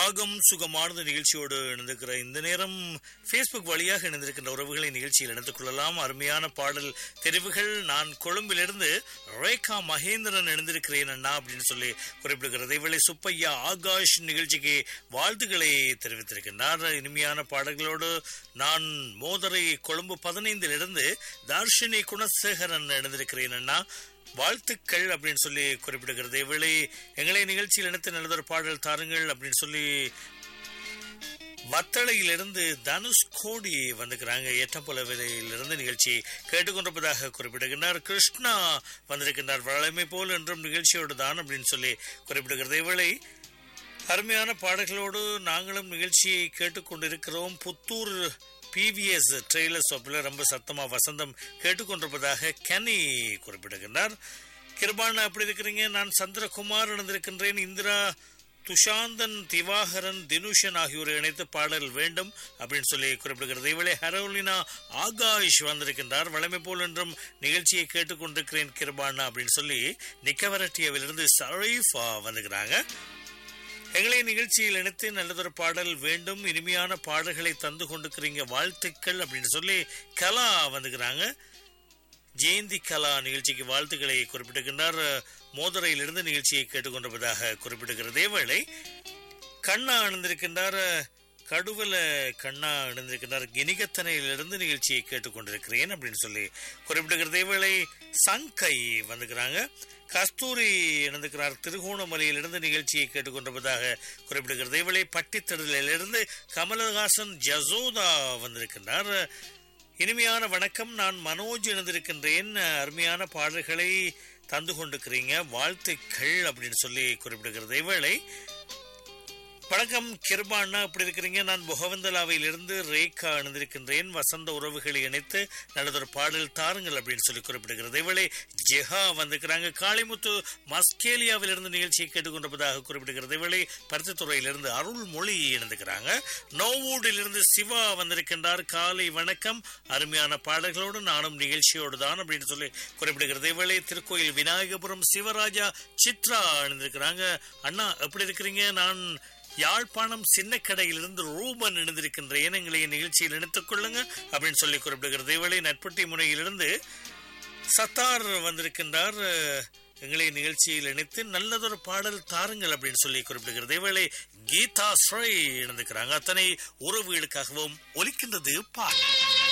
ராகம் சுகமானது நிகழ்ச்சியோடு இணைந்திருக்கிற இந்த நேரம் ஃபேஸ்புக் வழியாக இணைந்திருக்கின்ற உறவுகளை நிகழ்ச்சியில் இணைத்துக் கொள்ளலாம் அருமையான பாடல் தெரிவுகள் நான் கொழும்பிலிருந்து ரேகா மகேந்திரன் இணைந்திருக்கிறேன் அண்ணா அப்படின்னு சொல்லி குறிப்பிடுகிறது இவளை சுப்பையா ஆகாஷ் நிகழ்ச்சிக்கு வாழ்த்துக்களை தெரிவித்திருக்கின்றார் இனிமையான பாடல்களோடு நான் மோதரை கொழும்பு பதினைந்திலிருந்து தார்ஷினி குணசேகரன் இணைந்திருக்கிறேன் அண்ணா வாழ்த்துக்கள் அப்படின்னு சொல்லி குறிப்பிடுகிறது இவளை எங்களை நிகழ்ச்சியில் இணைத்து நல்லதொரு பாடல் தாருங்கள் அப்படின்னு சொல்லி வத்தளையிலிருந்து தனுஷ் கோடி வந்துக்கிறாங்க ஏற்றம்புலவிலிருந்து நிகழ்ச்சி கேட்டுக்கொண்டிருப்பதாக குறிப்பிடுகின்றார் கிருஷ்ணா வந்திருக்கின்றார் வளமை போல் என்றும் நிகழ்ச்சியோடு தான் அப்படின்னு சொல்லி குறிப்பிடுகிறது இவளை அருமையான பாடல்களோடு நாங்களும் நிகழ்ச்சியை கேட்டுக்கொண்டிருக்கிறோம் புத்தூர் பிவிஎஸ் ட்ரெய்லர் ஷாப்பில் ரொம்ப சத்தமா வசந்தம் கேட்டுக்கொண்டிருப்பதாக கெனி குறிப்பிடுகின்றார் கிருபான் அப்படி இருக்கிறீங்க நான் சந்திரகுமார் இணைந்திருக்கின்றேன் இந்திரா துஷாந்தன் திவாகரன் தினுஷன் ஆகியோரை இணைத்து பாடல் வேண்டும் அப்படின்னு சொல்லி குறிப்பிடுகிறது இவளை ஹரோலினா ஆகாஷ் வந்திருக்கின்றார் வளமை போல் என்றும் நிகழ்ச்சியை கேட்டுக்கொண்டிருக்கிறேன் கிருபானா அப்படின்னு சொல்லி நிக்கவரட்டியவிலிருந்து ஷரீஃபா வந்துக்கிறாங்க எங்களை நிகழ்ச்சியில் இணைத்து நல்லதொரு பாடல் வேண்டும் இனிமையான பாடல்களை தந்து கொண்டிருக்கிறீங்க வாழ்த்துக்கள் அப்படின்னு சொல்லி கலா வந்துக்கிறாங்க ஜெயந்தி கலா நிகழ்ச்சிக்கு வாழ்த்துக்களை குறிப்பிட்டிருக்கின்றார் மோதுரையிலிருந்து நிகழ்ச்சியை கேட்டுக்கொண்டிருப்பதாக குறிப்பிடுகிறது வேளை கண்ணா அணிந்திருக்கின்றார் கடுவல கண்ணா அணிந்திருக்கின்றார் கினிகத்தனையிலிருந்து நிகழ்ச்சியை கேட்டுக்கொண்டிருக்கிறேன் அப்படின்னு சொல்லி குறிப்பிடுகிறதே வேளை சங்கை வந்துக்கிறாங்க கஸ்தூரி இணைந்திருக்கிறார் திருகோணமலையிலிருந்து நிகழ்ச்சியை கேட்டுக்கொண்டிருப்பதாக குறிப்பிடுகிறது இவளை பட்டித்தடலிலிருந்து கமலஹாசன் ஜசோதா வந்திருக்கின்றார் இனிமையான வணக்கம் நான் மனோஜ் இணைந்திருக்கின்றேன் அருமையான பாடல்களை தந்து கொண்டிருக்கிறீங்க வாழ்த்துக்கள் அப்படின்னு சொல்லி குறிப்பிடுகிறது இவளை வணக்கம் கிருபாண்ணா அப்படி இருக்கிறீங்க நான் முகவந்தலாவிலிருந்து ரேகா அணிந்திருக்கின்றேன் வசந்த உறவுகளை இணைத்து நல்லதொரு பாடல் தாருங்கள் அப்படின்னு சொல்லி குறிப்பிடுகிறது இவளை ஜெஹா வந்திருக்கிறாங்க காளிமுத்து மஸ்கேலியாவிலிருந்து நிகழ்ச்சியை கேட்டுக்கொண்டிருப்பதாக குறிப்பிடுகிறது இவளை பருத்தித்துறையிலிருந்து அருள்மொழி இணைந்துக்கிறாங்க நோவூடிலிருந்து சிவா வந்திருக்கின்றார் காலை வணக்கம் அருமையான பாடல்களோடு நானும் நிகழ்ச்சியோடு தான் அப்படின்னு சொல்லி குறிப்பிடுகிறது இவளை திருக்கோயில் விநாயகபுரம் சிவராஜா சித்ரா அணிந்திருக்கிறாங்க அண்ணா எப்படி இருக்கிறீங்க நான் யாழ்ப்பாணம் சின்ன கடையிலிருந்து ரூபன் இணைந்திருக்கின்றேன் எங்களை நிகழ்ச்சியில் இணைத்துக் கொள்ளுங்க அப்படின்னு சொல்லி குறிப்பிடுகிறது இவளை நட்பட்டி முனையிலிருந்து சத்தார் வந்திருக்கின்றார் எங்களை நிகழ்ச்சியில் இணைத்து நல்லதொரு பாடல் தாருங்கள் அப்படின்னு சொல்லி குறிப்பிடுகிறது இவளை கீதா ஸ்ரீ இணைந்திருக்கிறாங்க அத்தனை உறவுகளுக்காகவும் ஒலிக்கின்றது பாடல்